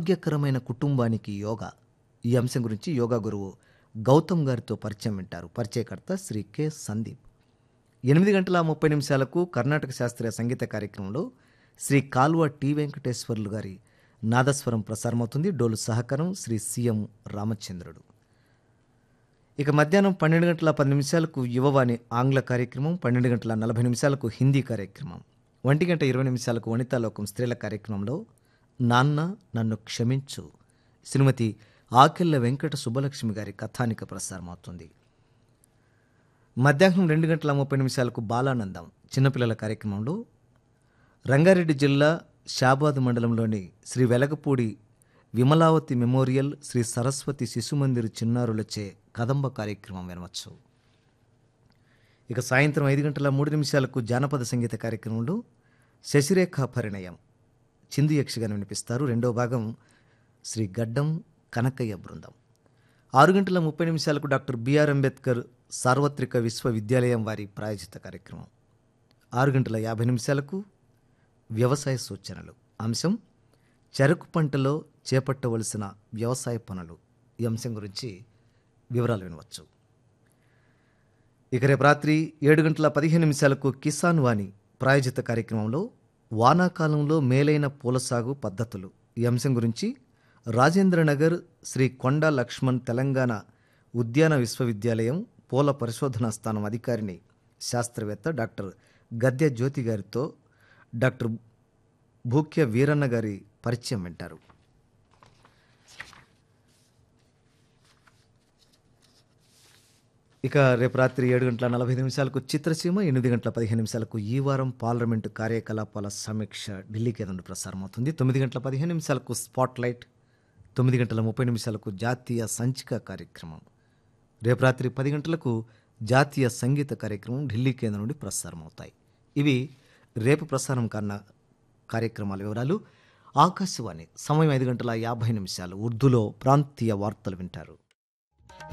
ఆరోగ్యకరమైన కుటుంబానికి యోగా ఈ అంశం గురించి యోగా గురువు గౌతమ్ గారితో పరిచయం వింటారు పరిచయకర్త శ్రీ కె సందీప్ ఎనిమిది గంటల ముప్పై నిమిషాలకు కర్ణాటక శాస్త్రీయ సంగీత కార్యక్రమంలో శ్రీ కాల్వ టి వెంకటేశ్వర్లు గారి నాదస్వరం ప్రసారమవుతుంది డోలు సహకారం శ్రీ సిఎం రామచంద్రుడు ఇక మధ్యాహ్నం పన్నెండు గంటల పది నిమిషాలకు యువవాణి ఆంగ్ల కార్యక్రమం పన్నెండు గంటల నలభై నిమిషాలకు హిందీ కార్యక్రమం ఒంటి గంట ఇరవై నిమిషాలకు వనితాలోకం స్త్రీల కార్యక్రమంలో నాన్న నన్ను క్షమించు శ్రీమతి ఆకెళ్ల వెంకట సుబ్బలక్ష్మి గారి కథానిక ప్రసారమవుతుంది మధ్యాహ్నం రెండు గంటల ముప్పై నిమిషాలకు బాలానందం చిన్నపిల్లల కార్యక్రమంలో రంగారెడ్డి జిల్లా షాబాద్ మండలంలోని శ్రీ వెలగపూడి విమలావతి మెమోరియల్ శ్రీ సరస్వతి శిశుమందిర్ చిన్నారులచే కదంబ కార్యక్రమం వినవచ్చు ఇక సాయంత్రం ఐదు గంటల మూడు నిమిషాలకు జానపద సంగీత కార్యక్రమంలో శశిరేఖ పరిణయం చిందు యక్షగానం వినిపిస్తారు రెండో భాగం శ్రీ గడ్డం కనకయ్య బృందం ఆరు గంటల ముప్పై నిమిషాలకు డాక్టర్ బిఆర్ అంబేద్కర్ సార్వత్రిక విశ్వవిద్యాలయం వారి ప్రాయోజిత కార్యక్రమం ఆరు గంటల యాభై నిమిషాలకు వ్యవసాయ సూచనలు అంశం చెరకు పంటలో చేపట్టవలసిన వ్యవసాయ పనులు ఈ అంశం గురించి వివరాలు వినవచ్చు ఇక రేపు రాత్రి ఏడు గంటల పదిహేను నిమిషాలకు కిసాన్ వాణి ప్రాయోజిత కార్యక్రమంలో వానాకాలంలో మేలైన పూల సాగు పద్ధతులు ఈ అంశం గురించి రాజేంద్రనగర్ శ్రీ కొండ లక్ష్మణ్ తెలంగాణ ఉద్యాన విశ్వవిద్యాలయం పూల పరిశోధనా స్థానం అధికారిని శాస్త్రవేత్త డాక్టర్ గద్దె జ్యోతి గారితో డాక్టర్ భూక్య వీరన్న గారి పరిచయం వింటారు ఇక రేపు రాత్రి ఏడు గంటల నలభై ఐదు నిమిషాలకు చిత్రసీమ ఎనిమిది గంటల పదిహేను నిమిషాలకు ఈ వారం పార్లమెంటు కార్యకలాపాల సమీక్ష ఢిల్లీ కేంద్రం ప్రసారం అవుతుంది తొమ్మిది గంటల పదిహేను నిమిషాలకు స్పాట్ లైట్ తొమ్మిది గంటల ముప్పై నిమిషాలకు జాతీయ సంచిక కార్యక్రమం రేపు రాత్రి పది గంటలకు జాతీయ సంగీత కార్యక్రమం ఢిల్లీ కేంద్రం నుండి ప్రసారం అవుతాయి ఇవి రేపు ప్రసారం కన్న కార్యక్రమాల వివరాలు ఆకాశవాణి సమయం ఐదు గంటల యాభై నిమిషాలు ఉర్దూలో ప్రాంతీయ వార్తలు వింటారు